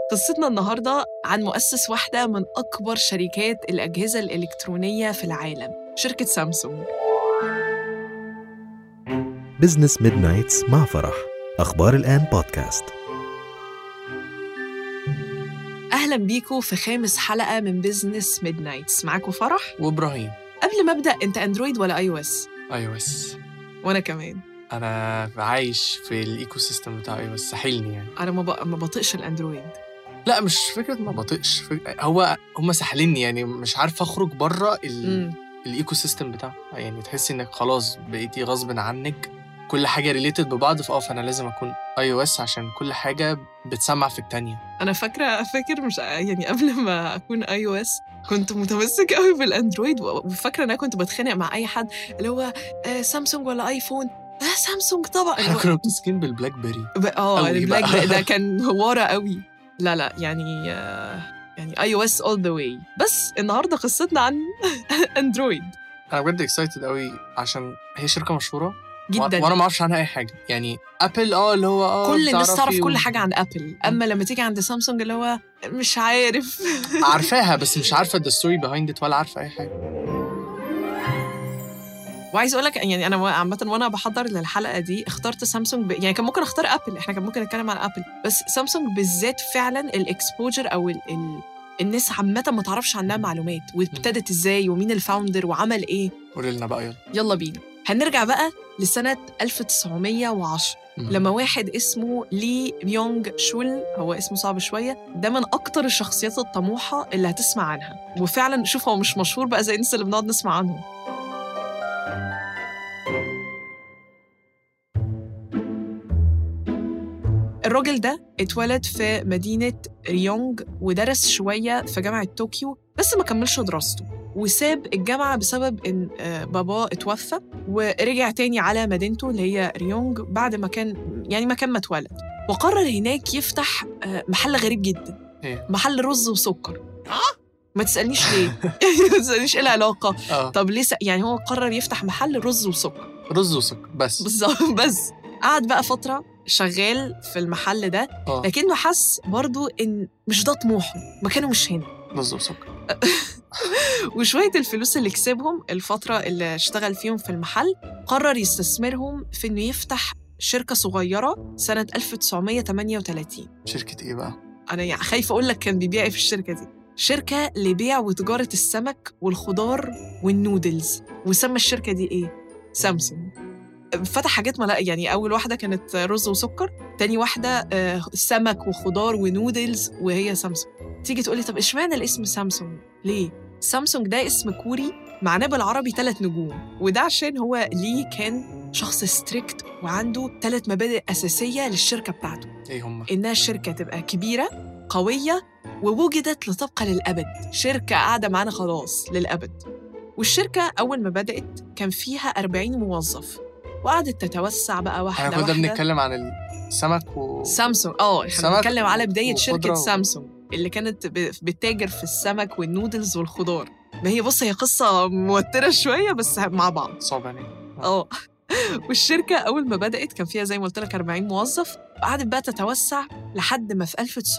قصتنا النهاردة عن مؤسس واحدة من أكبر شركات الأجهزة الإلكترونية في العالم شركة سامسونج بزنس ميد نايتس مع فرح أخبار الآن بودكاست أهلا بيكم في خامس حلقة من بزنس ميد نايتس معاكم فرح وابراهيم قبل ما أبدأ أنت أندرويد ولا أي أو إس اي او اس وأنا كمان انا عايش في الايكو سيستم بتاع اي او اس ساحلني يعني أنا ما, بق... ما بطيقش الأندرويد لا مش فكره ما بطيقش فك... هو هم ساحليني يعني مش عارف اخرج بره ال... مم. الايكو سيستم بتاعه يعني تحسي انك خلاص بقيتي غصب عنك كل حاجه ريليتد ببعض فاه فانا لازم اكون اي او اس عشان كل حاجه بتسمع في التانية أنا فاكرة فاكر مش يعني قبل ما أكون أي أو إس كنت متمسك قوي بالاندرويد و- وفاكره ان انا كنت بتخانق مع اي حد اللي هو آه سامسونج ولا ايفون آه سامسونج طبعا اللي احنا هو- كنا متمسكين بالبلاك بيري ب- اه أوي البلاك بقى. ده, ده كان هوارة قوي لا لا يعني آه يعني اي او اس اول ذا واي بس النهارده قصتنا عن اندرويد انا بجد اكسايتد قوي عشان هي شركه مشهوره و- جدا وانا ما اعرفش عنها اي حاجه يعني ابل اه اللي هو اه كل الناس بتعرفي تعرف كل و- حاجه عن ابل اما لما تيجي عند سامسونج اللي هو مش عارف عارفاها بس مش عارفه the story behind it ولا عارفه اي حاجه وعايز اقول لك يعني انا عامه وانا بحضر للحلقه دي اخترت سامسونج ب... يعني كان ممكن اختار ابل احنا كان ممكن نتكلم عن ابل بس سامسونج بالذات فعلا الاكسبوجر او ال... ال... الناس عامه ما تعرفش عنها معلومات وابتدت ازاي ومين الفاوندر وعمل ايه قولي لنا بقى يلا يلا بينا هنرجع بقى لسنة 1910 مم. لما واحد اسمه لي يونغ شول هو اسمه صعب شوية ده من أكتر الشخصيات الطموحة اللي هتسمع عنها وفعلا شوف هو مش مشهور بقى زي الناس اللي بنقعد نسمع عنهم الراجل ده اتولد في مدينة ريونغ ودرس شوية في جامعة طوكيو بس ما كملش دراسته وساب الجامعة بسبب إن آه، باباه اتوفى ورجع تاني على مدينته اللي هي ريونغ بعد ما كان يعني مكان ما اتولد وقرر هناك يفتح آه، محل غريب جدا ايه محل رز وسكر ما تسألنيش ليه ما تسألنيش ايه العلاقة اه طب ليه س- يعني هو قرر يفتح محل رز وسكر رز وسكر بس بالظبط بس قعد بقى فترة شغال في المحل ده اه لكنه حس برضو ان مش ده طموحه مكانه مش هنا رز وسكر وشوية الفلوس اللي كسبهم الفترة اللي اشتغل فيهم في المحل قرر يستثمرهم في إنه يفتح شركة صغيرة سنة 1938 شركه ايه بقى أنا يعني خايفة أقول لك كان بيبيع إيه في الشركة دي شركة لبيع وتجارة السمك والخضار والنودلز وسمى الشركة دي إيه؟ سامسونج فتح حاجات ملا يعني أول واحدة كانت رز وسكر تاني واحدة آه، سمك وخضار ونودلز وهي سامسونج تيجي تقولي طب اشمعنى الاسم سامسونج؟ ليه؟ سامسونج ده اسم كوري معناه بالعربي ثلاث نجوم وده عشان هو ليه كان شخص ستريكت وعنده ثلاث مبادئ أساسية للشركة بتاعته ايه هم إنها الشركة تبقى كبيرة قوية ووجدت لتبقى للأبد شركة قاعدة معانا خلاص للأبد والشركة أول ما بدأت كان فيها 40 موظف وقعدت تتوسع بقى واحدة احنا كنا واحدة بنتكلم عن السمك و سامسونج اه احنا سمك بنتكلم على بداية وخضرة شركة و- سامسونج اللي كانت ب- بتتاجر في السمك والنودلز والخضار ما هي بص هي قصة موترة شوية بس مع بعض صعب يعني اه والشركة أول ما بدأت كان فيها زي ما قلت لك 40 موظف وقعدت بقى تتوسع لحد ما في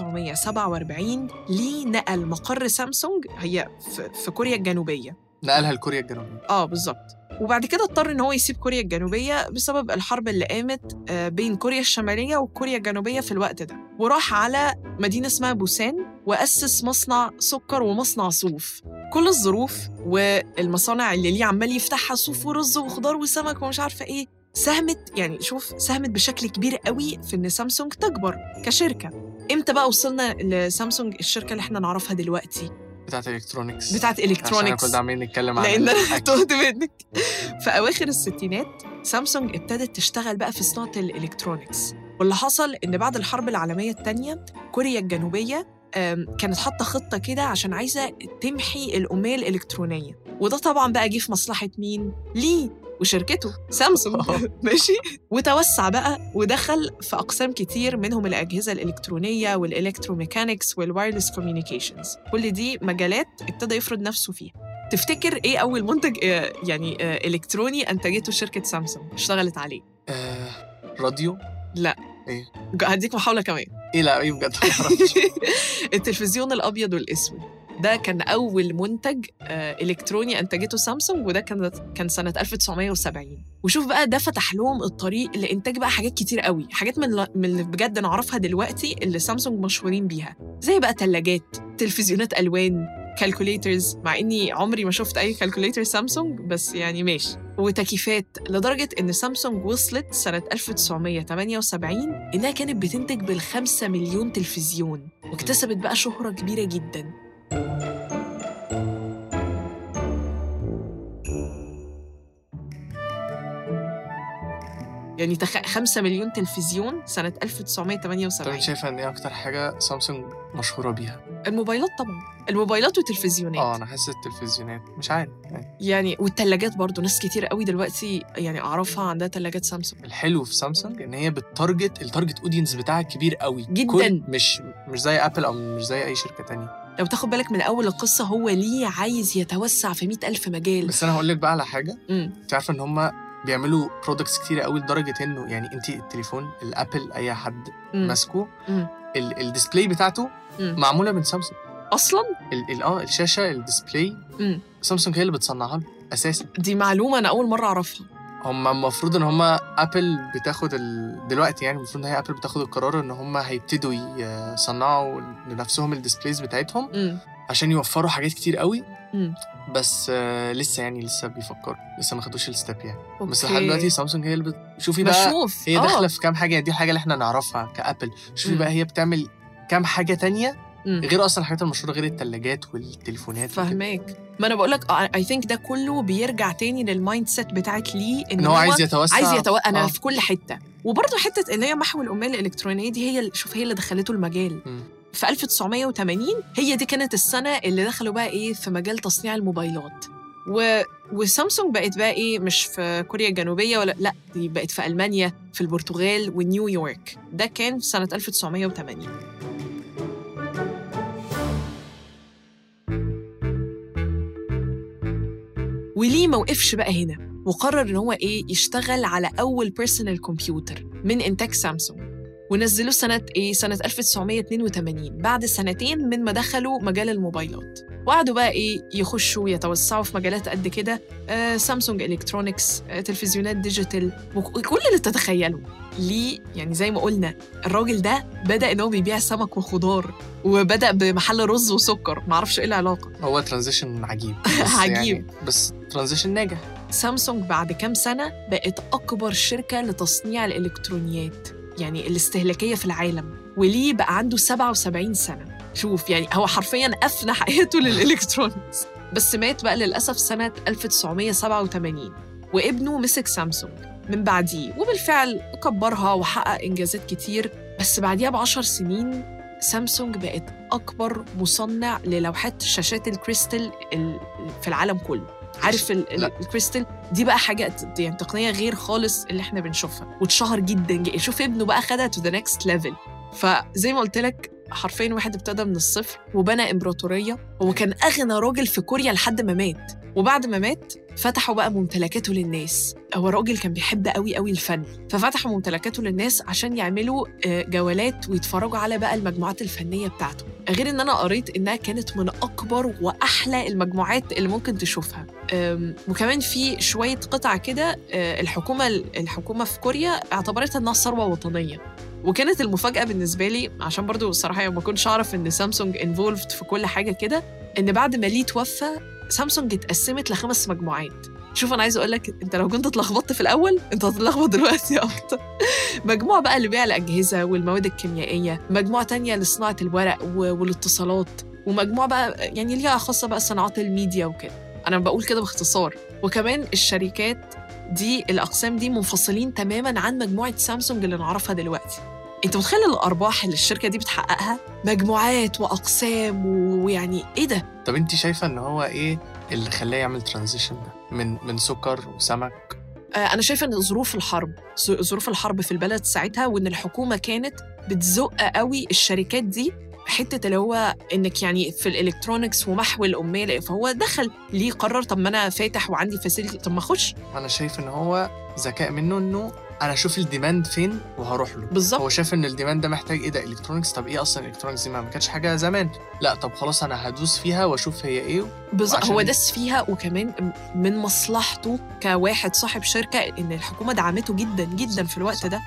1947 ليه نقل مقر سامسونج هي في, في كوريا الجنوبية نقلها لكوريا الجنوبيه اه بالظبط وبعد كده اضطر ان هو يسيب كوريا الجنوبيه بسبب الحرب اللي قامت آه، بين كوريا الشماليه وكوريا الجنوبيه في الوقت ده وراح على مدينه اسمها بوسان واسس مصنع سكر ومصنع صوف كل الظروف والمصانع اللي ليه عمال يفتحها صوف ورز وخضار وسمك ومش عارفه ايه ساهمت يعني شوف ساهمت بشكل كبير قوي في ان سامسونج تكبر كشركه امتى بقى وصلنا لسامسونج الشركه اللي احنا نعرفها دلوقتي بتاعت الكترونكس بتاعت عشان الكترونكس كنا عاملين نتكلم عن لان انا الأكل. تهت منك في اواخر الستينات سامسونج ابتدت تشتغل بقى في صناعه الالكترونيكس واللي حصل ان بعد الحرب العالميه الثانيه كوريا الجنوبيه آم، كانت حاطه خطه كده عشان عايزه تمحي الاميه الالكترونيه وده طبعا بقى جه في مصلحه مين ليه وشركته سامسونج ماشي وتوسع بقى ودخل في اقسام كتير منهم الاجهزه الالكترونيه والالكتروميكانكس والوايرلس كوميونيكيشنز كل دي مجالات ابتدى يفرض نفسه فيها تفتكر ايه اول منتج آه، يعني آه، الكتروني انتجته شركه سامسونج اشتغلت عليه آه، راديو لا. إيه؟ هديك محاولة كمان ايه لا ايه بجد ما أعرفش. التلفزيون الأبيض والأسود ده كان أول منتج آه، إلكتروني أنتجته سامسونج وده كان كان سنة 1970 وشوف بقى ده فتح لهم الطريق لإنتاج بقى حاجات كتير قوي حاجات من من اللي بجد نعرفها دلوقتي اللي سامسونج مشهورين بيها زي بقى ثلاجات تلفزيونات ألوان كالكوليترز مع اني عمري ما شفت اي كالكوليتر سامسونج بس يعني ماشي وتكييفات لدرجه ان سامسونج وصلت سنه 1978 انها كانت بتنتج بالخمسة مليون تلفزيون واكتسبت بقى شهره كبيره جدا يعني تخ... 5 مليون تلفزيون سنة طب انت 1978 شايفه ان ايه اكتر حاجه سامسونج مشهوره بيها الموبايلات طبعا الموبايلات والتلفزيونات اه انا حاسس التلفزيونات مش عارف يعني يعني والثلاجات برضو ناس كتير قوي دلوقتي يعني اعرفها عندها ثلاجات سامسونج الحلو في سامسونج ان هي بتارجت التارجت اودينس بتاعها كبير قوي جداً. كل مش مش زي ابل او مش زي اي شركه تانية لو تاخد بالك من اول القصه هو ليه عايز يتوسع في مئة ألف مجال بس انا هقول لك بقى على حاجه امم انت عارفه ان هم بيعملوا برودكتس كتير قوي لدرجه انه يعني انت التليفون الابل اي حد مم. ماسكه مم. ال- الديسبلاي بتاعته مم. معموله من سامسونج اصلا ال- ال- اه الشاشه الديسبلاي مم. سامسونج هي اللي بتصنعها له اساسا دي معلومه انا اول مره اعرفها هم المفروض ان هم ابل بتاخد ال... دلوقتي يعني المفروض ان هي ابل بتاخد القرار ان هم هيبتدوا يصنعوا لنفسهم الديسبلايز بتاعتهم امم عشان يوفروا حاجات كتير قوي امم بس آه، لسه يعني لسه بيفكروا لسه ما خدوش الستيب يعني بس أوكي. لحد دلوقتي سامسونج هي اللي بت... شوفي بقى بشوف هي آه. داخله في كام حاجه يعني دي الحاجه اللي احنا نعرفها كابل شوفي مم. بقى هي بتعمل كام حاجه تانية مم. غير اصلا الحاجات المشهوره غير الثلاجات والتليفونات وكده. فاهماك ما انا بقول لك اي ثينك ده كله بيرجع تاني للمايند سيت بتاعت ليه ان هو عايز يتوسع عايز يتو... انا آه. في كل حته وبرضه حته ان هي محو الاميه الالكترونيه دي هي ال- شوف هي اللي دخلته المجال مم. في 1980 هي دي كانت السنه اللي دخلوا بقى ايه في مجال تصنيع الموبايلات و... وسامسونج بقت بقى ايه مش في كوريا الجنوبيه ولا لا دي بقت في المانيا في البرتغال ونيويورك ده كان في سنه 1980 وليه ما وقفش بقى هنا وقرر ان هو ايه يشتغل على اول بيرسونال كمبيوتر من انتاج سامسونج ونزلوه سنة إيه؟ سنة 1982 بعد سنتين من ما دخلوا مجال الموبايلات وقعدوا بقى إيه يخشوا يتوسعوا في مجالات قد كده آه سامسونج إلكترونيكس آه تلفزيونات ديجيتال وك- كل اللي تتخيله ليه يعني زي ما قلنا الراجل ده بدأ إن هو بيبيع سمك وخضار وبدأ بمحل رز وسكر معرفش إيه العلاقة هو ترانزيشن عجيب بس عجيب. يعني بس ترانزيشن ناجح سامسونج بعد كام سنة بقت أكبر شركة لتصنيع الإلكترونيات يعني الاستهلاكية في العالم وليه بقى عنده 77 سنة شوف يعني هو حرفيا أفنى حياته للإلكترونيكس بس مات بقى للأسف سنة 1987 وابنه مسك سامسونج من بعديه وبالفعل كبرها وحقق إنجازات كتير بس بعديها بعشر سنين سامسونج بقت أكبر مصنع للوحات شاشات الكريستال ال- في العالم كله عارف ال- ال- لا. الكريستال دي بقى حاجه ت- يعني تقنيه غير خالص اللي احنا بنشوفها واتشهر جدا جدا شوف ابنه بقى خدها تو ذا نيكست ليفل فزي ما قلت لك حرفيا واحد ابتدى من الصفر وبنى امبراطوريه هو كان اغنى راجل في كوريا لحد ما مات وبعد ما مات فتحوا بقى ممتلكاته للناس هو راجل كان بيحب قوي قوي الفن ففتحوا ممتلكاته للناس عشان يعملوا آه، جولات ويتفرجوا على بقى المجموعات الفنيه بتاعته غير ان انا قريت انها كانت من اكبر واحلى المجموعات اللي ممكن تشوفها أم، وكمان في شويه قطع كده آه، الحكومه الحكومه في كوريا اعتبرتها انها ثروه وطنيه وكانت المفاجاه بالنسبه لي عشان برضو الصراحه يوم ما كنتش اعرف ان سامسونج انفولفد في كل حاجه كده ان بعد ما ليه توفى سامسونج اتقسمت لخمس مجموعات شوف انا عايزه اقول لك انت لو كنت اتلخبطت في الاول انت هتتلخبط دلوقتي اكتر مجموعه بقى لبيع الاجهزه والمواد الكيميائيه مجموعه تانية لصناعه الورق و- والاتصالات ومجموعه بقى يعني ليها خاصه بقى صناعات الميديا وكده انا بقول كده باختصار وكمان الشركات دي الاقسام دي منفصلين تماما عن مجموعه سامسونج اللي نعرفها دلوقتي انت متخيل الارباح اللي الشركه دي بتحققها مجموعات واقسام و- ويعني ايه ده طب انت شايفه ان هو ايه اللي خلاه يعمل ترانزيشن ده من من سكر وسمك آه، انا شايفه ان ظروف الحرب ظ- ظروف الحرب في البلد ساعتها وان الحكومه كانت بتزق قوي الشركات دي حته اللي هو انك يعني في الالكترونكس ومحو الاميه لأ، فهو دخل ليه قرر طب ما انا فاتح وعندي فاسيلتي طب ما اخش انا شايف ان هو ذكاء منه انه انا اشوف الديماند فين وهروح له بالظبط هو شاف ان الديماند ده محتاج ايه ده الكترونكس طب ايه اصلا الكترونكس دي ما ما كانتش حاجه زمان لا طب خلاص انا هدوس فيها واشوف هي ايه بالظبط وعشان- هو دس فيها وكمان من مصلحته كواحد صاحب شركه ان الحكومه دعمته جدا جدا في الوقت ده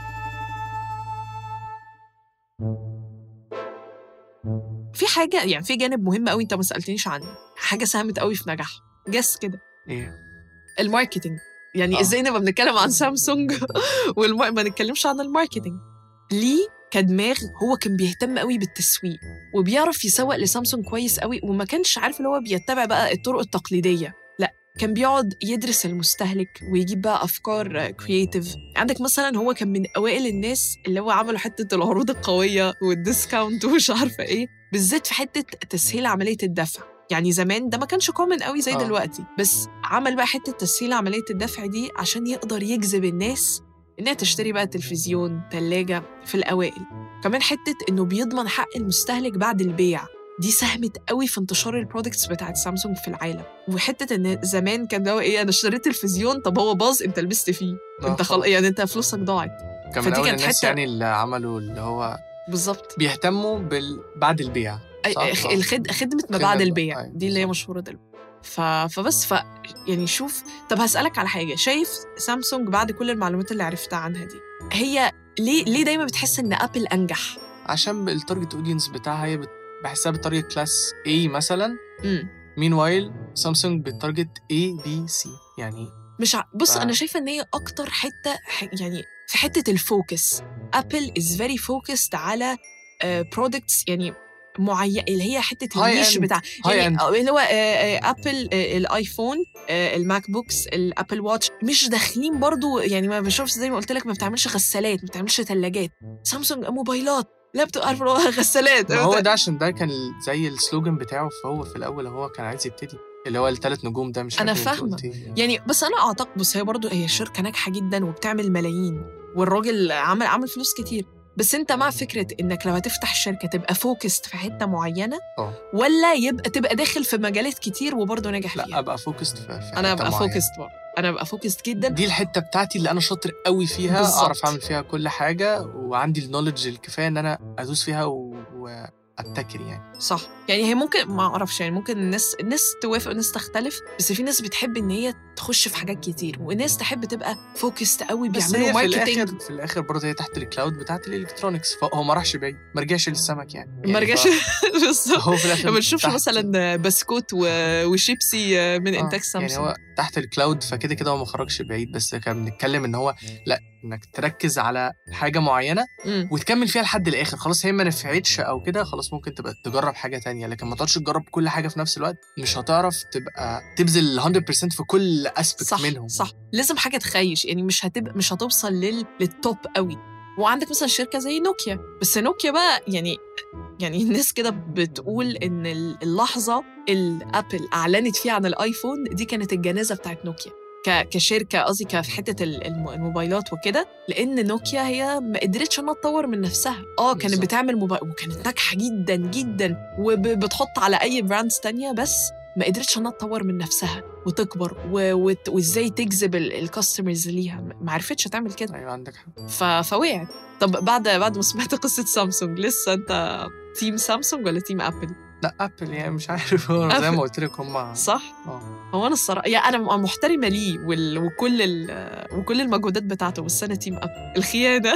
في حاجه يعني في جانب مهم قوي انت ما سالتنيش عنه حاجه ساهمت قوي في نجاحه جس كده ايه الماركتينج يعني آه. ازاي نبقى بنتكلم عن سامسونج وما نتكلمش عن الماركتينج ليه كدماغ هو كان بيهتم قوي بالتسويق وبيعرف يسوق لسامسونج كويس قوي وما كانش عارف اللي هو بيتبع بقى الطرق التقليديه لا كان بيقعد يدرس المستهلك ويجيب بقى افكار كرييتيف عندك مثلا هو كان من اوائل الناس اللي هو عملوا حته العروض القويه والديسكاونت ومش عارفه ايه بالذات في حته تسهيل عمليه الدفع يعني زمان ده ما كانش كومن قوي زي آه. دلوقتي بس عمل بقى حته تسهيل عمليه الدفع دي عشان يقدر يجذب الناس انها تشتري بقى تلفزيون ثلاجه في الاوائل كمان حته انه بيضمن حق المستهلك بعد البيع دي ساهمت قوي في انتشار البرودكتس بتاعت سامسونج في العالم وحته ان زمان كان ده ايه انا اشتريت تلفزيون طب هو باظ انت لبست فيه آه، انت خل... يعني انت فلوسك ضاعت كان من فدي اول كانت الناس حتة- يعني اللي عملوا اللي هو بالظبط بيهتموا بال... بعد البيع أي- صح، صح. الخد... خدمه ما خدمة بعد بقى، البيع أيوة، دي اللي هي بالظبط. مشهوره دلوقتي ف... فبس ف يعني شوف طب هسألك على حاجة شايف سامسونج بعد كل المعلومات اللي عرفتها عنها دي هي ليه ليه دايما بتحس ان ابل انجح؟ عشان التارجت اودينس بتاعها هي بت... بحسها بالطريقه كلاس A مثلا امم مين وايل سامسونج بالتارجت A B C يعني مش ع... بص آه. انا شايفه ان هي اكتر حته ح... يعني في حته الفوكس ابل از فيري فوكسد على برودكتس يعني معين اللي هي حته High النيش end. بتاع High يعني end. آه، اللي هو آه، آه، ابل آه، الايفون آه، الماك بوكس الابل واتش مش داخلين برضو يعني ما بشوفش زي ما قلت لك ما بتعملش غسالات ما بتعملش ثلاجات سامسونج موبايلات لابتوب عارف اللي هو غسالات ما هو ده عشان ده كان زي السلوجان بتاعه فهو في الاول هو كان عايز يبتدي اللي هو الثلاث نجوم ده مش أنا فاكر أنت فاهمة. قلت إيه. يعني بس انا اعتقد بص هي برضو هي شركه ناجحه جدا وبتعمل ملايين والراجل عمل عمل فلوس كتير بس انت مع فكره انك لو هتفتح الشركه تبقى فوكست في حته معينه اه. ولا يبقى تبقى داخل في مجالات كتير وبرضه ناجح لا فيها ابقى فوكست في, في انا حتة ابقى معينة. فوكست برضه انا ابقى فوكست جدا دي الحته بتاعتي اللي انا شاطر قوي فيها بالظبط. اعرف اعمل فيها كل حاجه وعندي النولج الكفايه ان انا ادوس فيها و... وابتكر يعني صح يعني هي ممكن ما اعرفش يعني ممكن الناس الناس توافق والناس تختلف بس في ناس بتحب ان هي تخش في حاجات كتير وناس تحب تبقى فوكست قوي بس بيعملوا هي في ماركتنج الاخر في الاخر برضه هي تحت الكلاود بتاعت الالكترونكس فهو ما راحش بعيد ما رجعش للسمك يعني, يعني ما رجعش ف- بالظبط هو في الاخر ما بنشوفش تحت- مثلا بسكوت و- وشيبسي من آه، انتاج يعني سامسونج هو تحت الكلاود فكده كده هو ما خرجش بعيد بس كان بنتكلم ان هو لا انك تركز على حاجه معينه مم. وتكمل فيها لحد الاخر خلاص هي ما نفعتش او كده خلاص ممكن تبقى تجرب حاجه تانية لكن ما تقعدش تجرب كل حاجه في نفس الوقت مش هتعرف تبقى تبذل 100% في كل اسبكت صح منهم صح لازم حاجه تخيش يعني مش هتبقى مش هتوصل لل... للتوب قوي وعندك مثلا شركه زي نوكيا بس نوكيا بقى يعني يعني الناس كده بتقول ان اللحظه اللي ابل اعلنت فيها عن الايفون دي كانت الجنازه بتاعت نوكيا ك- كشركه قصدي ك- في حته ال- الم- الموبايلات وكده لان نوكيا هي ما قدرتش انها تطور من نفسها اه كانت بالظبط. بتعمل موبايل وكانت ناجحه جدا جدا وبتحط على اي براندز تانية بس ما قدرتش انها تطور من نفسها وتكبر و... وت... وازاي تجذب الكاستمرز ليها ما عرفتش تعمل كده ايوه عندك حق ف... فوقعت طب بعد بعد ما سمعت قصه سامسونج لسه انت تيم سامسونج ولا تيم ابل لا ابل يعني مش عارف هو زي أبل. ما قلت لك هم صح اه هو انا الصراحه يعني انا محترمه ليه وال... وكل ال... وكل المجهودات بتاعته بس انا تيم ابل الخيانه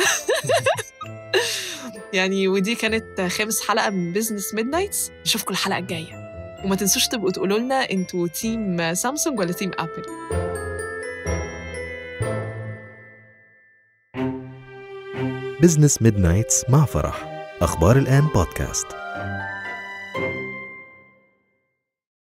يعني ودي كانت خامس حلقه من بزنس ميد نايتس نشوفكم الحلقه الجايه وما تنسوش تبقوا تقولوا لنا انتوا تيم سامسونج ولا تيم ابل بزنس ميد نايتس مع فرح أخبار الآن بودكاست